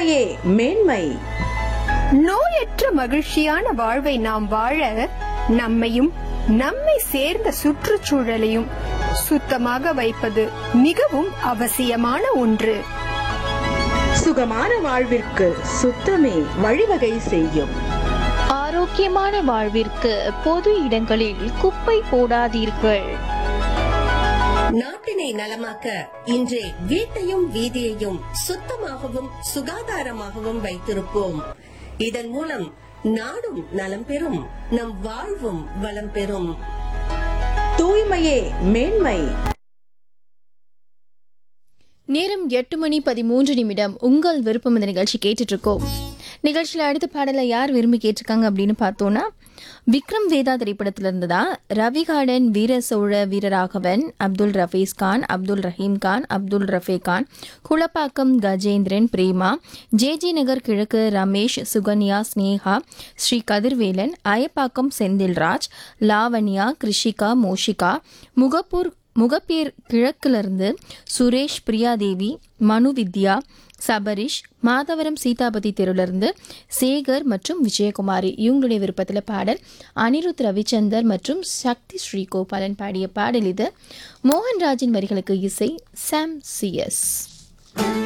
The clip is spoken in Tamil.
தூய்மையே மேன்மை நோயற்ற மகிழ்ச்சியான வாழ்வை நாம் வாழ நம்மையும் நம்மை சேர்ந்த சுற்றுச்சூழலையும் சுத்தமாக வைப்பது மிகவும் அவசியமான ஒன்று சுகமான வாழ்விற்கு சுத்தமே வழிவகை செய்யும் ஆரோக்கியமான வாழ்விற்கு பொது இடங்களில் குப்பை போடாதீர்கள் நாட்டினை நலமாக்க இன்றே வீட்டையும் வீதியையும் சுத்தமாகவும் சுகாதாரமாகவும் வைத்திருப்போம் இதன் மூலம் நாடும் நலம் பெறும் நம் வாழ்வும் வளம் பெறும் தூய்மையே மேன்மை நேரம் எட்டு மணி பதிமூன்று நிமிடம் உங்கள் விருப்பம் இந்த நிகழ்ச்சி கேட்டுட்டு இருக்கோம் நிகழ்ச்சியில் அடுத்த பாடலை யார் விரும்பி கேட்டிருக்காங்க அப்படின்னு பார்த்தோன்னா விக்ரம் வேதா திரைப்படத்துல இருந்து தான் Ravi garden Veera Chola Veeraraghavan Abdul Rafees Khan Abdul Rahim Khan Abdul Rafe Khan Kulappakkam Gajendran Prema J J Nagar கிழக்கு ரமேஷ் சுகன்யா ஸ்னேகா ஸ்ரீ கதிர்வேலன் அயப்பாக்கம் செந்தில்ராஜ் லாவண்யா கிருஷிகா மோஷிகா முகப்பூர் முகப்பேர் கிழக்கிலிருந்து சுரேஷ் பிரியாதேவி மனு வித்யா சபரிஷ் மாதவரம் சீதாபதி தெருவிலிருந்து சேகர் மற்றும் விஜயகுமாரி இவங்களுடைய விருப்பத்தில் பாடல் அனிருத் ரவிச்சந்தர் மற்றும் சக்தி ஸ்ரீகோபாலன் பாடிய பாடல் இது மோகன்ராஜின் வரிகளுக்கு இசை சாம் சிஎஸ்